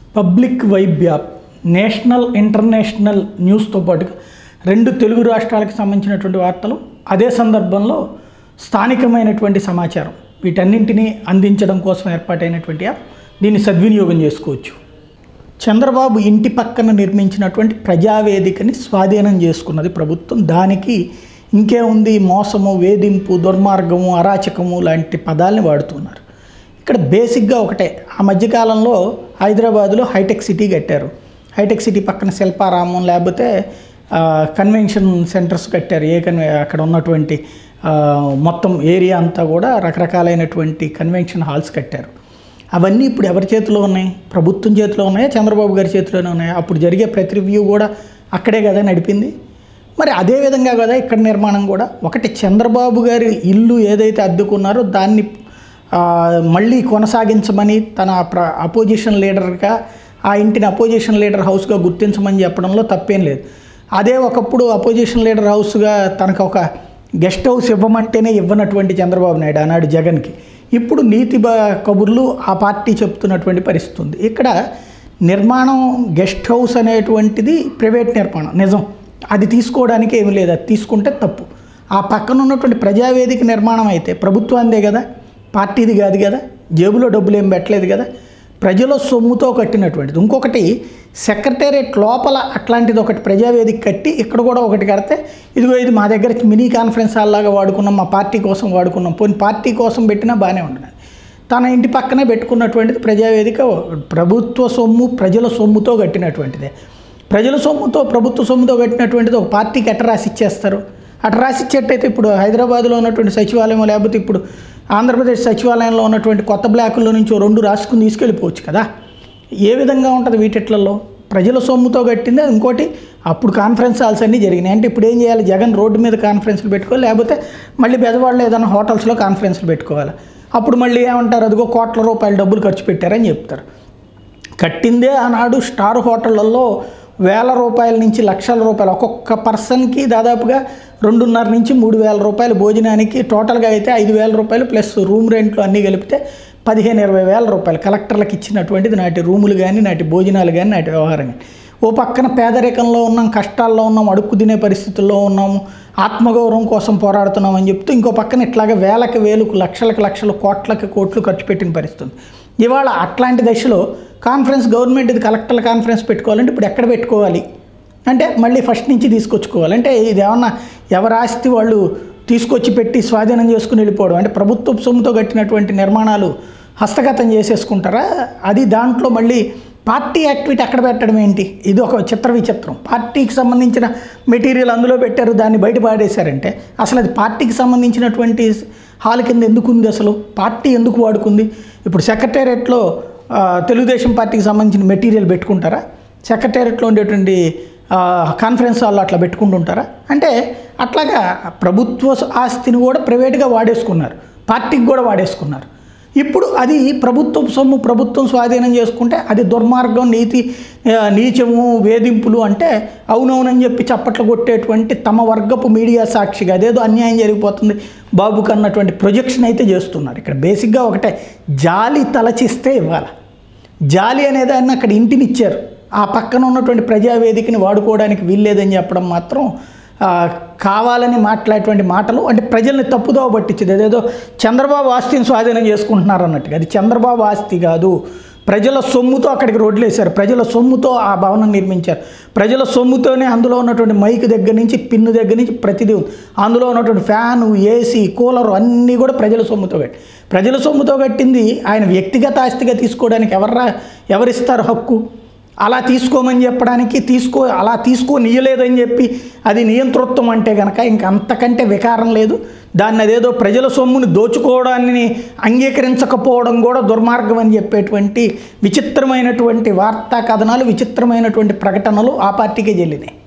Public vibe app national international న్యూస్తో పాటుగా రెండు తెలుగు రాష్ట్రాలకు సంబంధించినటువంటి వార్తలు అదే సందర్భంలో స్థానికమైనటువంటి సమాచారం వీటన్నింటినీ అందించడం కోసం ఏర్పాటైనటువంటి యాప్ దీన్ని సద్వినియోగం చేసుకోవచ్చు చంద్రబాబు ఇంటి పక్కన నిర్మించినటువంటి ప్రజావేదికని స్వాధీనం చేసుకున్నది ప్రభుత్వం దానికి ఇంకేముంది మోసము వేధింపు దుర్మార్గము అరాచకము లాంటి పదాలని వాడుతున్నారు ఇక్కడ బేసిక్గా ఒకటే ఆ మధ్యకాలంలో హైదరాబాద్లో హైటెక్ సిటీ కట్టారు హైటెక్ సిటీ పక్కన శిల్పారామం లేకపోతే ఆ, కన్వెన్షన్ సెంటర్స్ కట్టారు ఏ కన్వె అక్కడ ఉన్నటువంటి ఆ, మొత్తం ఏరియా అంతా కూడా రకరకాలైనటువంటి కన్వెన్షన్ హాల్స్ కట్టారు అవన్నీ ఇప్పుడు ఎవరి చేతిలో ఉన్నాయి ప్రభుత్వం చేతిలో ఉన్నాయా చంద్రబాబు గారి చేతిలోనే ఉన్నాయా అప్పుడు జరిగే ప్రతి రివ్యూ కూడా అక్కడే కదా నడిపింది మరి అదే విధంగా కదా ఇక్కడ నిర్మాణం కూడా ఒకటి చంద్రబాబు గారి ఇల్లు ఏదైతే అద్దెకున్నారో దాన్ని ఆ, మళ్ళీ కొనసాగించమని తన ప్ర అపోజిషన్ లీడర్గా ఆ ఇంటిని అపోజిషన్ లీడర్ హౌస్గా గుర్తించమని చెప్పడంలో తప్పేం లేదు అదే ఒకప్పుడు అపోజిషన్ లీడర్ హౌస్గా తనకు ఒక గెస్ట్ హౌస్ ఇవ్వమంటేనే ఇవ్వనటువంటి చంద్రబాబు నాయుడు ఆనాడు జగన్కి ఇప్పుడు నీతి బ కబుర్లు ఆ పార్టీ చెప్తున్నటువంటి పరిస్థితి ఉంది ఇక్కడ నిర్మాణం గెస్ట్ హౌస్ అనేటువంటిది ప్రైవేట్ నిర్మాణం నిజం అది తీసుకోవడానికి ఏమీ లేదు అది తీసుకుంటే తప్పు ఆ పక్కన ఉన్నటువంటి ప్రజావేదిక నిర్మాణం అయితే ప్రభుత్వాందే కదా పార్టీది కాదు కదా జేబులో డబ్బులు ఏం పెట్టలేదు కదా ప్రజల సొమ్ముతో కట్టినటువంటిది ఇంకొకటి సెక్రటేరియట్ లోపల అట్లాంటిది ఒకటి ప్రజావేదిక కట్టి ఇక్కడ కూడా ఒకటి కడితే ఇదిగో ఇది మా దగ్గర మినీ కాన్ఫరెన్స్ హాల్ లాగా వాడుకున్నాం మా పార్టీ కోసం వాడుకున్నాం పోనీ పార్టీ కోసం పెట్టినా బాగానే ఉండదు తన ఇంటి పక్కనే పెట్టుకున్నటువంటిది ప్రజావేదిక ప్రభుత్వ సొమ్ము ప్రజల సొమ్ముతో కట్టినటువంటిదే ప్రజల సొమ్ముతో ప్రభుత్వ సొమ్ముతో కట్టినటువంటిది ఒక పార్టీకి ఎట్ట రాసి ఇచ్చేస్తారు అట్ట రాసి ఇచ్చేట్టయితే ఇప్పుడు హైదరాబాద్లో ఉన్నటువంటి సచివాలయం లేకపోతే ఇప్పుడు ఆంధ్రప్రదేశ్ సచివాలయంలో ఉన్నటువంటి కొత్త బ్లాకుల్లో నుంచి ఓ రెండు రాసుకుని తీసుకెళ్ళిపోవచ్చు కదా ఏ విధంగా ఉంటుంది వీటిట్లలో ప్రజల సొమ్ముతో కట్టింది ఇంకోటి అప్పుడు కాన్ఫరెన్స్ హాల్స్ అన్నీ జరిగినాయి అంటే ఇప్పుడు ఏం చేయాలి జగన్ రోడ్డు మీద కాన్ఫరెన్స్లు పెట్టుకోవాలి లేకపోతే మళ్ళీ బెదవాడలో ఏదైనా హోటల్స్లో కాన్ఫరెన్స్లు పెట్టుకోవాలి అప్పుడు మళ్ళీ ఏమంటారు అదిగో కోట్ల రూపాయల డబ్బులు ఖర్చు పెట్టారని చెప్తారు కట్టిందే ఆనాడు స్టార్ హోటళ్లలో వేల రూపాయల నుంచి లక్షల రూపాయలు ఒక్కొక్క పర్సన్కి దాదాపుగా రెండున్నర నుంచి మూడు వేల రూపాయలు భోజనానికి టోటల్గా అయితే ఐదు వేల రూపాయలు ప్లస్ రూమ్ రెంట్లు అన్నీ కలిపితే పదిహేను ఇరవై వేల రూపాయలు కలెక్టర్లకు ఇచ్చినటువంటిది నాటి రూములు కానీ నాటి భోజనాలు కానీ నాటి వ్యవహారం కానీ ఓ పక్కన పేదరికంలో ఉన్నాం కష్టాల్లో ఉన్నాం అడుక్కు తినే పరిస్థితుల్లో ఉన్నాము ఆత్మగౌరవం కోసం పోరాడుతున్నాం అని చెప్తూ ఇంకో పక్కన ఇట్లాగే వేలకు వేలకు లక్షలకు లక్షలు కోట్లకి కోట్లు ఖర్చు పెట్టిన పరిస్థితి ఉంది. ఇవాళ అట్లాంటి దశలో కాన్ఫరెన్స్ గవర్నమెంట్ ఇది కలెక్టర్ల కాన్ఫరెన్స్ పెట్టుకోవాలంటే ఇప్పుడు ఎక్కడ పెట్టుకోవాలి అంటే మళ్ళీ ఫస్ట్ నుంచి తీసుకొచ్చుకోవాలి అంటే ఇది ఏమన్నా ఎవరి ఆస్తి వాళ్ళు తీసుకొచ్చి పెట్టి స్వాధీనం చేసుకుని వెళ్ళిపోవడం అంటే ప్రభుత్వ సొమ్ముతో కట్టినటువంటి నిర్మాణాలు హస్తగతం చేసేసుకుంటారా అది దాంట్లో మళ్ళీ పార్టీ యాక్టివిటీ అక్కడ పెట్టడం ఏంటి ఇది ఒక చిత్ర విచిత్రం పార్టీకి సంబంధించిన మెటీరియల్ అందులో పెట్టారు దాన్ని బయట పాడేశారంటే అసలు అది పార్టీకి సంబంధించినటువంటి హాల్ కింద ఎందుకు ఉంది అసలు పార్టీ ఎందుకు వాడుకుంది ఇప్పుడు సెక్రటేరియట్లో ఆ, తెలుగుదేశం పార్టీకి సంబంధించిన మెటీరియల్ పెట్టుకుంటారా సెక్రటేరియట్లో ఉండేటువంటి ఆ, కాన్ఫరెన్స్ హాల్లో అట్లా పెట్టుకుంటుంటారా అంటే అట్లాగా ప్రభుత్వ ఆస్తిని కూడా ప్రైవేట్గా వాడేసుకున్నారు పార్టీకి కూడా వాడేసుకున్నారు ఇప్పుడు అది ప్రభుత్వం సొమ్ము ప్రభుత్వం స్వాధీనం చేసుకుంటే అది దుర్మార్గం నీతి ఆ, నీచము వేధింపులు అంటే అవునవునని చెప్పి చప్పట్లు కొట్టేటువంటి తమ వర్గపు మీడియా సాక్షిగా అదేదో అన్యాయం జరిగిపోతుంది బాబుకు అన్నటువంటి ప్రొజెక్షన్ అయితే చేస్తున్నారు ఇక్కడ బేసిక్గా ఒకటే జాలి తలచిస్తే ఇవ్వాలి జాలి అనేదాన్ని అక్కడ ఇంటిని ఇచ్చారు ఆ పక్కన ఉన్నటువంటి ప్రజావేదికని వాడుకోవడానికి వీల్లేదని చెప్పడం మాత్రం ఆ, కావాలని మాట్లాడేటువంటి మాటలు అంటే ప్రజల్ని తప్పుదోవ పట్టించేది అదేదో చంద్రబాబు ఆస్తిని స్వాధీనం చేసుకుంటున్నారు అన్నట్టుగా అది చంద్రబాబు ఆస్తి కాదు ప్రజల సొమ్ముతో అక్కడికి రోడ్లు వేశారు ప్రజల సొమ్ముతో ఆ భవనం నిర్మించారు ప్రజల సొమ్ముతోనే అందులో ఉన్నటువంటి మైక్ దగ్గర నుంచి పిన్ను దగ్గర నుంచి ప్రతిదీ ఉంది అందులో ఉన్నటువంటి ఫ్యాను ఏసీ కూలర్ అన్నీ కూడా ప్రజల సొమ్ముతో కట్టి ప్రజల సొమ్ముతో కట్టింది ఆయన వ్యక్తిగత ఆస్తిగా తీసుకోవడానికి ఎవర్రా ఎవరిస్తారు హక్కు అలా తీసుకోమని చెప్పడానికి తీసుకో అలా తీసుకోనియలేదని చెప్పి అది నియంతృత్వం అంటే కనుక ఇంక అంతకంటే వికారం లేదు దాన్ని అదేదో ప్రజల సొమ్ముని దోచుకోవడాన్ని అంగీకరించకపోవడం కూడా దుర్మార్గం అని చెప్పేటువంటి విచిత్రమైనటువంటి వార్తా కథనాలు విచిత్రమైనటువంటి ప్రకటనలు ఆ పార్టీకే చెల్లినాయి